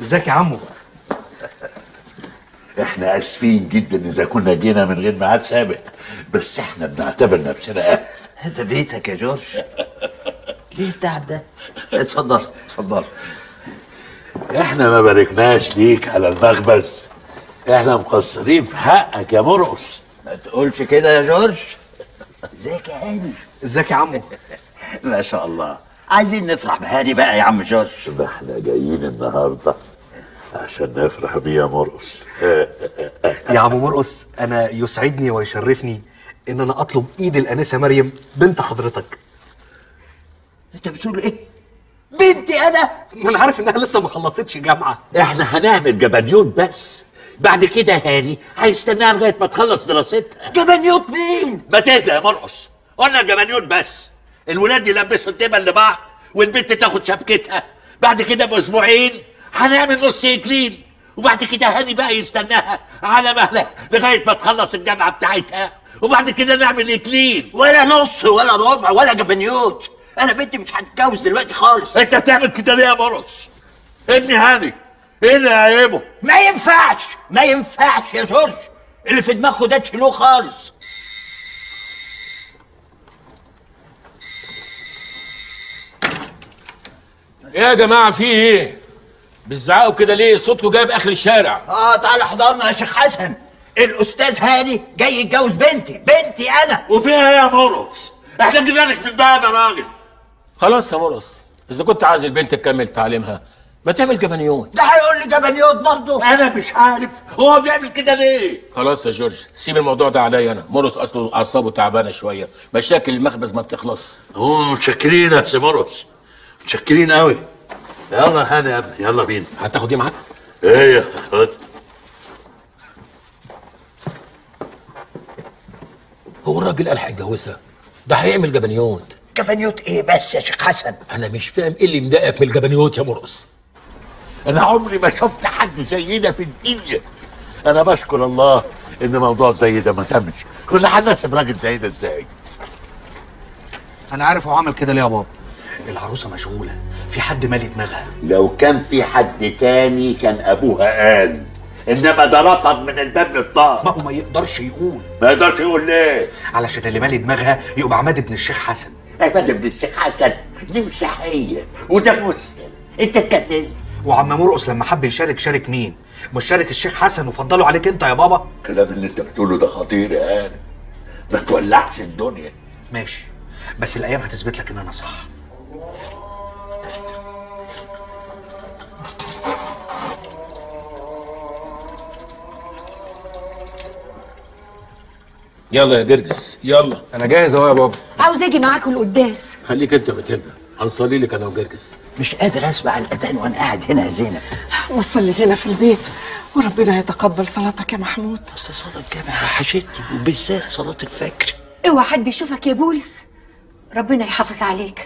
ازيك يا عمو احنا اسفين جدا اذا كنا جينا من غير ميعاد سابق بس احنا بنعتبر نفسنا اهل ده بيتك يا جورج ليه التعب ده اتفضل اتفضل احنا ما باركناش ليك على المخبز احنا مقصرين في حقك يا مرقص ما تقولش كده يا جورج ازيك يا هاني ازيك يا عمو ما شاء الله عايزين نفرح بهاني بقى يا عم جورج ده احنا جايين النهارده عشان نفرح بيه يا مرقص يا عم مرقص انا يسعدني ويشرفني ان انا اطلب ايد الانسه مريم بنت حضرتك انت بتقول ايه بنتي انا ما انا عارف انها لسه ما خلصتش جامعه احنا هنعمل جبنيوت بس بعد كده هاني هيستناها لغايه ما تخلص دراستها جبنيوت مين ما تهدى يا مرقص قلنا جبنيوت بس الولاد يلبسوا التبن لبعض والبنت تاخد شبكتها بعد كده باسبوعين هنعمل نص اكليل وبعد كده هاني بقى يستناها على مهله لغايه ما تخلص الجامعه بتاعتها وبعد كده نعمل اكليل ولا نص ولا ربع ولا جبنيوت انا بنتي مش هتتجوز دلوقتي خالص انت بتعمل كده ليه يا مرقص ابني هاني ايه اللي عيبه ما ينفعش ما ينفعش يا جورج اللي في دماغه ده تشيلوه خالص ايه يا جماعه في ايه بتزعقوا كده ليه صوتكم جايب اخر الشارع اه تعالى حضرنا يا شيخ حسن الاستاذ هاني جاي يتجوز بنتي بنتي انا وفيها ايه يا مرقص احنا جينا لك من باب يا راجل خلاص يا مرقص اذا كنت عايز البنت تكمل تعليمها ما تعمل جبنيوت ده هيقول لي جبنيوت برضه انا مش عارف هو بيعمل كده ليه خلاص يا جورج سيب الموضوع ده عليا انا مرقص اصله اعصابه تعبانه شويه مشاكل المخبز ما بتخلص هم متشكرين يا سي مرقص متشكرين قوي يلا هاني يا ابني يلا بينا هتاخد ايه معاك ايه خد هو الراجل قال هيتجوزها ده هيعمل جبنيوت جبنيوت ايه بس يا شيخ حسن انا مش فاهم ايه اللي مضايقك من الجبنيوت يا مرقص انا عمري ما شفت حد زي ده في الدنيا انا بشكر الله ان موضوع زي ده ما تمش كنا هنناسب راجل زي ده ازاي انا عارف هو عمل كده ليه يا بابا العروسه مشغوله في حد مالي دماغها لو كان في حد تاني كان ابوها قال انما ده رفض من الباب للطاق ما هو ما يقدرش يقول ما يقدرش يقول ليه علشان اللي مالي دماغها يبقى عماد ابن الشيخ حسن عماد ابن الشيخ حسن دي مسيحيه وده مسلم انت اتكلمت وعم مرقص لما حب يشارك شارك مين مش شارك الشيخ حسن وفضله عليك انت يا بابا الكلام اللي انت بتقوله ده خطير يا هاني ما تولعش الدنيا ماشي بس الايام هتثبت لك ان انا صح يلا يا جرجس يلا انا جاهز اهو يا بابا عاوز اجي معاكم القداس خليك انت بتلنا هنصلي لك انا وجرجس مش قادر اسمع الاذان وانا قاعد هنا يا زينب وصلي هنا في البيت وربنا يتقبل صلاتك يا محمود بس صلاه الجامع وحشتني وبالذات صلاه الفجر اوعى حد يشوفك يا بولس ربنا يحافظ عليك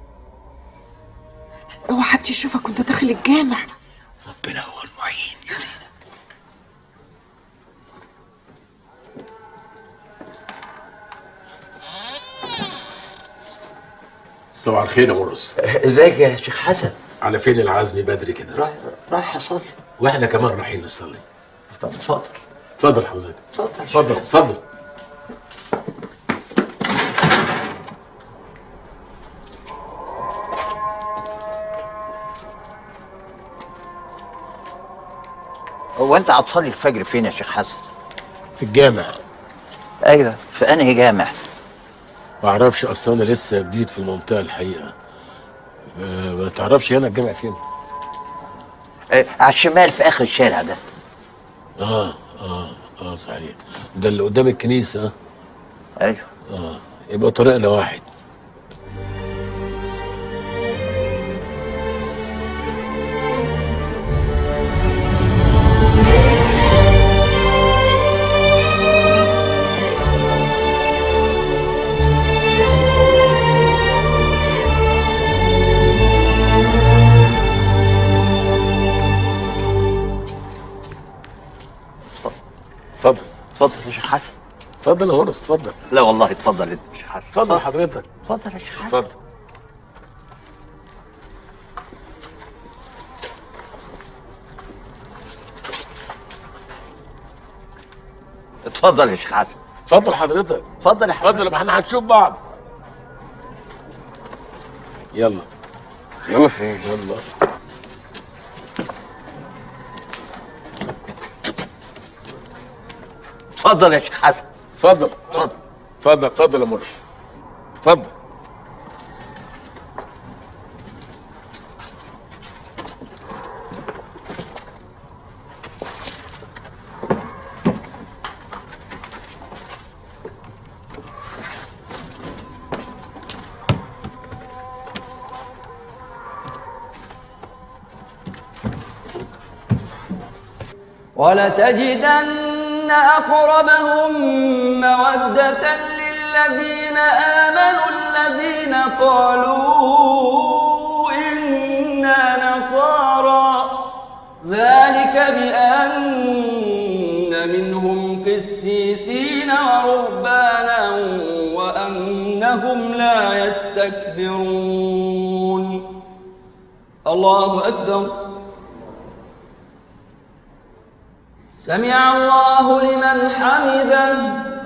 اوعى حد يشوفك وانت داخل الجامع ربنا هو المعين يا زينب صباح الخير يا مرقص ازيك يا شيخ حسن على فين العزم بدري كده رايح رايح اصلي واحنا كمان رايحين نصلي طب اتفضل اتفضل حضرتك اتفضل اتفضل اتفضل هو انت هتصلي الفجر فين يا شيخ حسن في الجامع ايوه في انهي جامع ما اعرفش اصل انا لسه جديد في المنطقه الحقيقه أه ما تعرفش هنا الجامع فين آه على الشمال في اخر الشارع ده اه اه اه صحيح ده اللي قدام الكنيسه ايوه اه يبقى طريقنا واحد اتفضل اتفضل يا شيخ حسن اتفضل يا هورس اتفضل لا والله اتفضل انت يا شيخ حسن اتفضل حضرتك اتفضل يا شيخ حسن اتفضل اتفضل يا شيخ حسن اتفضل حضرتك اتفضل يا حسن اتفضل ما احنا هنشوف بعض يلا يلا فين يلا اتفضل يا شيخ حسن اتفضل اتفضل اتفضل اتفضل يا مرس اتفضل ولتجدن أقربهم مودة للذين آمنوا الذين قالوا إنا نصارى ذلك بأن منهم قسيسين ورهبانا وأنهم لا يستكبرون الله أكبر سمع الله لمن حمده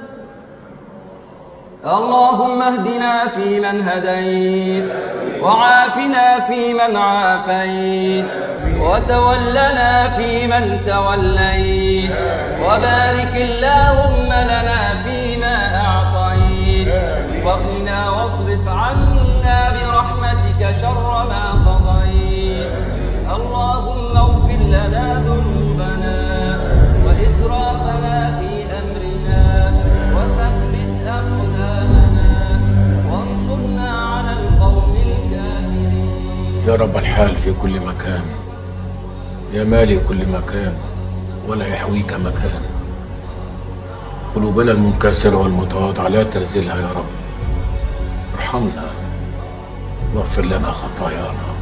اللهم اهدنا فيمن هديت وعافنا فيمن عافيت وتولنا فيمن توليت وبارك اللهم لنا فيما أعطيت وقنا واصرف عنا برحمتك شر ما قضيت اللهم اغفر لنا ذنوبنا وإسرافنا في أمرنا وثبت أقدامنا وانصرنا على القوم الكافرين يا رب الحال في كل مكان يا مالي كل مكان ولا يحويك مكان قلوبنا المنكسرة والمتواضعة لا ترزلها يا رب ارحمنا واغفر لنا خطايانا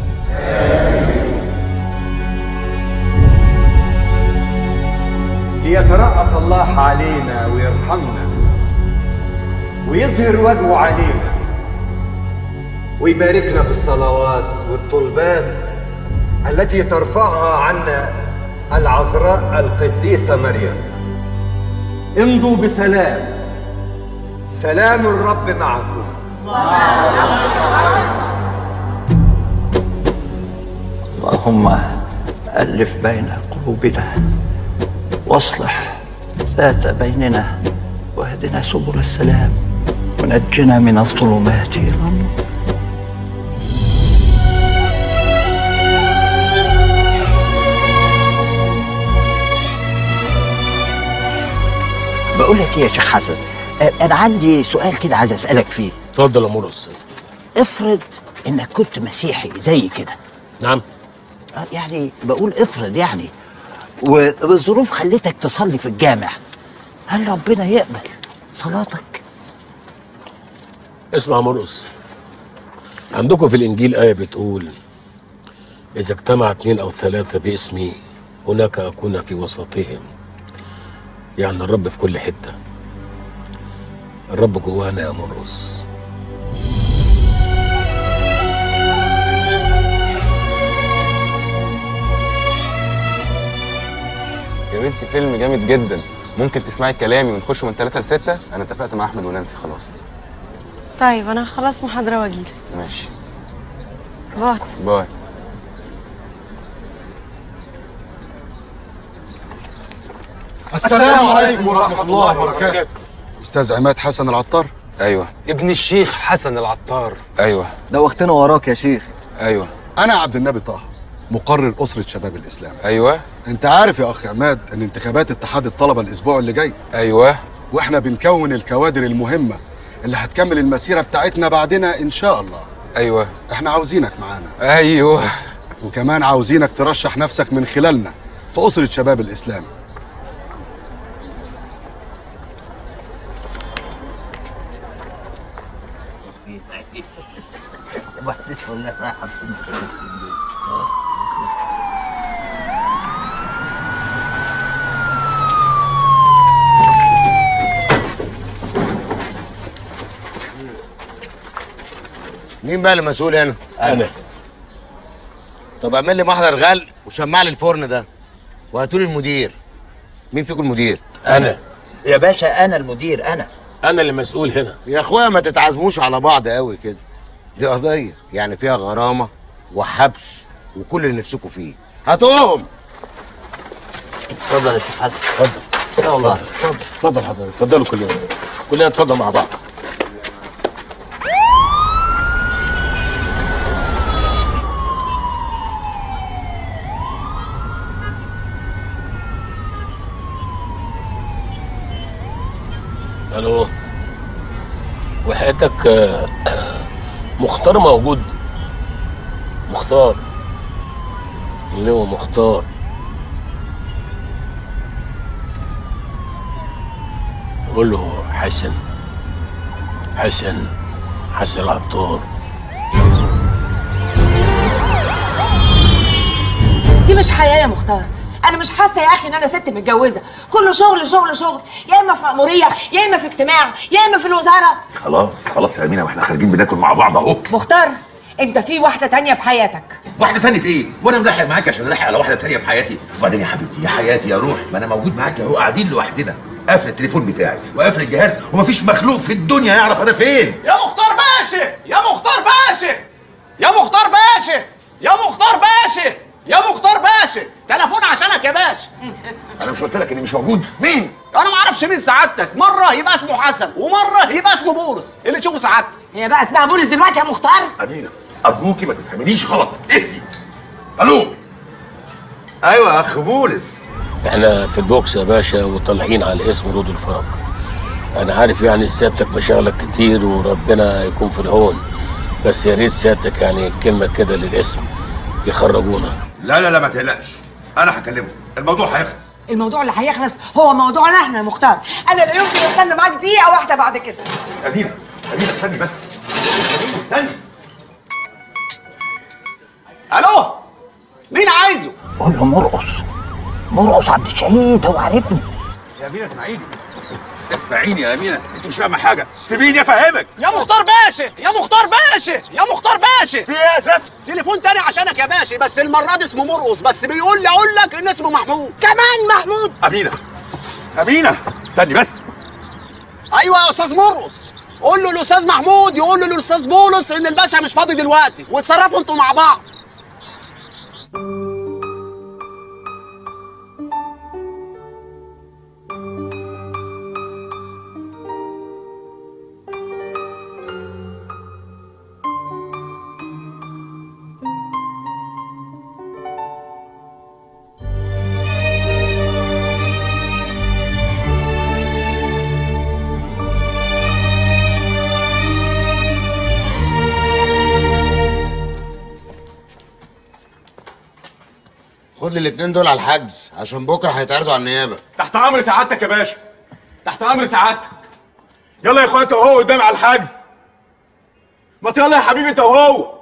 ليترأف الله علينا ويرحمنا ويظهر وجهه علينا ويباركنا بالصلوات والطلبات التي ترفعها عنا العذراء القديسة مريم امضوا بسلام سلام الرب معكم اللهم ألف بين قلوبنا واصلح ذات بيننا واهدنا سبل السلام ونجنا من الظلمات إلى النور بقول لك ايه يا شيخ حسن آه، انا عندي سؤال كده عايز اسالك فيه اتفضل يا مرس افرض انك كنت مسيحي زي كده نعم آه، يعني بقول افرض يعني والظروف خلتك تصلي في الجامع هل ربنا يقبل صلاتك اسمع يا مرقص عندكم في الانجيل ايه بتقول اذا اجتمع اثنين او ثلاثه باسمي هناك اكون في وسطهم يعني الرب في كل حته الرب جوانا يا مرقص يا بنتي فيلم جامد جدا ممكن تسمعي كلامي ونخش من 3 ل 6 انا اتفقت مع احمد ونانسي خلاص طيب انا هخلص محاضرة واجيلك ماشي باي باي السلام عليكم ورحمة الله وبركاته أستاذ عماد حسن العطار ايوه ابن الشيخ حسن العطار ايوه دوختنا وراك يا شيخ ايوه أنا عبد النبي طه مقرر أسرة شباب الإسلام ايوه أنت عارف يا أخ عماد إن انتخابات اتحاد الطلبة الأسبوع اللي جاي ايوه وإحنا بنكون الكوادر المهمة اللي هتكمل المسيرة بتاعتنا بعدنا إن شاء الله ايوه إحنا عاوزينك معانا ايوه وكمان عاوزينك ترشح نفسك من خلالنا في أسرة شباب الإسلام وحدة والله رايحة في مين بقى المسؤول هنا؟ انا طب اعمل لي محضر غل وشمع لي الفرن ده وهاتوا لي المدير مين فيكم المدير؟ انا يا باشا انا المدير انا انا اللي مسؤول هنا يا اخويا ما تتعزموش على بعض قوي كده دي قضيه يعني فيها غرامه وحبس وكل اللي نفسكم فيه هاتوهم اتفضل يا شيخ حسن اتفضل يا الله اتفضل اتفضل حضرتك اتفضلوا كلنا كلنا نتفضل مع بعض الو وحياتك آه، مختار موجود مختار اللي هو مختار قول له حسن حسن حسن العطار دي مش حياه يا مختار انا مش حاسه يا اخي ان انا ست متجوزه كله شغل شغل شغل يا اما في مأموريه يا اما في اجتماع يا اما في الوزاره خلاص خلاص يا امينه واحنا خارجين بناكل مع بعض اهو مختار انت في واحده تانية في حياتك واحده تانية ايه وانا ملاحق معاك عشان الاحق على واحده تانية في حياتي وبعدين يا حبيبتي يا حياتي يا روح ما انا موجود معاك اهو قاعدين لوحدنا قافل التليفون بتاعي وقافل الجهاز ومفيش مخلوق في الدنيا يعرف انا فين يا مختار باشا يا مختار باشا يا مختار باشا يا مختار باشا يا مختار باشا تليفون عشانك يا باشا انا مش قلت لك اني مش موجود مين انا ما اعرفش مين سعادتك مره يبقى اسمه حسن ومره يبقى اسمه بولس اللي تشوفه سعادتك هي بقى اسمها بولس دلوقتي يا مختار امينه ارجوكي ما تفهمنيش غلط اهدي الو ايوه يا اخ بولس احنا في البوكس يا باشا وطالعين على اسم رود الفرج انا عارف يعني سيادتك مشاغلك كتير وربنا يكون في العون بس يا ريت سيادتك يعني كلمه كده للاسم يخرجونا لا لا لا ما تقلقش انا هكلمه الموضوع هيخلص الموضوع اللي هيخلص هو موضوعنا احنا يا مختار انا لا يمكن استنى معاك دقيقه واحده بعد كده امينه امينه استني بس امينه استني الو مين عايزه قول له مرقص مرقص عبد الشهيد هو عارفني يا امينه اسمعيني اسمعيني يا امينه انت مش فاهمه حاجه سيبيني افهمك يا مختار باشا يا مختار باشا يا مختار باشا في ايه يا زفت تليفون تاني عشانك يا باشا بس المره دي اسمه مرقص بس بيقول لي اقول لك ان اسمه محمود كمان محمود امينه امينه استني بس ايوه يا استاذ مرقص قول له الاستاذ محمود يقول له الاستاذ بولس ان الباشا مش فاضي دلوقتي واتصرفوا انتوا مع بعض خد لي الاتنين دول على الحجز عشان بكره هيتعرضوا على النيابه تحت امر سعادتك يا باشا تحت امر سعادتك يلا يا اخويا انت وهو قدام على الحجز ما يلا يا حبيبي انت وهو